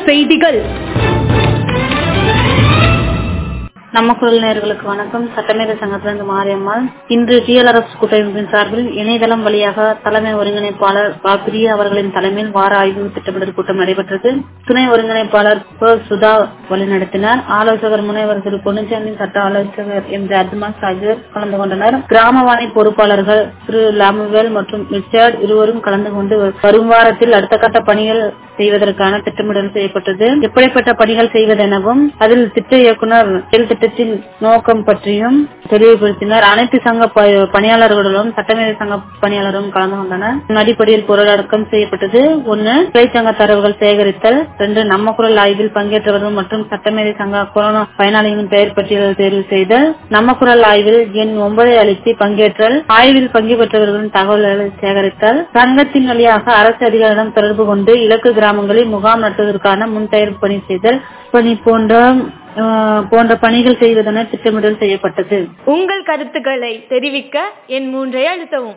செய்திகள் நம்ம குரல் நேயர்களுக்கு வணக்கம் சட்டமேத சங்கத்திலிருந்து மாரியம்மாள் இன்று டிஎல்ஆர்எஸ் கூட்டமைப்பின் சார்பில் இணையதளம் வழியாக தலைமை ஒருங்கிணைப்பாளர் ப. பிரியா அவர்களின் தலைமையில் வார ஆய்வு திட்டமிடல் கூட்டம் நடைபெற்றது துணை ஒருங்கிணைப்பாளர் ப. சுதா வழிநடத்தினார் ஆலோசகர் முனைவர் திரு பொன்னுச்சாமி சட்ட ஆலோசகர் எம் ஜே அப்துமாஸ் ஆகியோர் கலந்து கொண்டனர் கிராமவாணி பொறுப்பாளர்கள் திரு லாமுவேல் மற்றும் ரிச்சர்ட் இருவரும் கலந்து கொண்டு வரும் வாரத்தில் அடுத்த கட்ட பணிகள் செய்வதற்கான திட்டமிடல் செய்யப்பட்டது எப்படிப்பட்ட பணிகள் செய்வதெனவும் அதில் திட்ட இயக்குனர் செயல் திட்டத்தின் நோக்கம் பற்றியும் தெளிவுபடுத்தினர் அனைத்து சங்க ப- பணியாளர்களுடன் சட்டமேதை சங்க பணியாளரும் கலந்து கொண்டனர் இதன் அடிப்படையில் பொருளடக்கம் செய்யப்பட்டது ஒன்னு தொழிற்சங்க தரவுகள் சேகரித்தல் ரெண்டு நம்ம குரல் ஆய்வில் பங்கேற்றவர்கள் மற்றும் சட்டமேதை சங்க கொரோனா பயனாளிகளின் பெயர் பட்டியல் தேர்வு செய்தல் நம்ம குரல் ஆய்வில் எண் ஒன்பதை அளித்து பங்கேற்றல் ஆய்வில் பங்கு பெற்றவர்களின் தகவல்களை சேகரித்தல் சங்கத்தின் வழியாக அரசு அதிகாரிடம் தொடர்பு கொண்டு இலக்கு கிராமங்களில் முகாம் நடத்துவதற்கான முன் தயாரிப்பு பணி செய்தல் பணி போன்ற அஹ், போன்ற பணிகள் செய்வதென திட்டமிடல் செய்யப்பட்டது உங்கள் கருத்துக்களை தெரிவிக்க என் மூன்றை அழுத்தவும்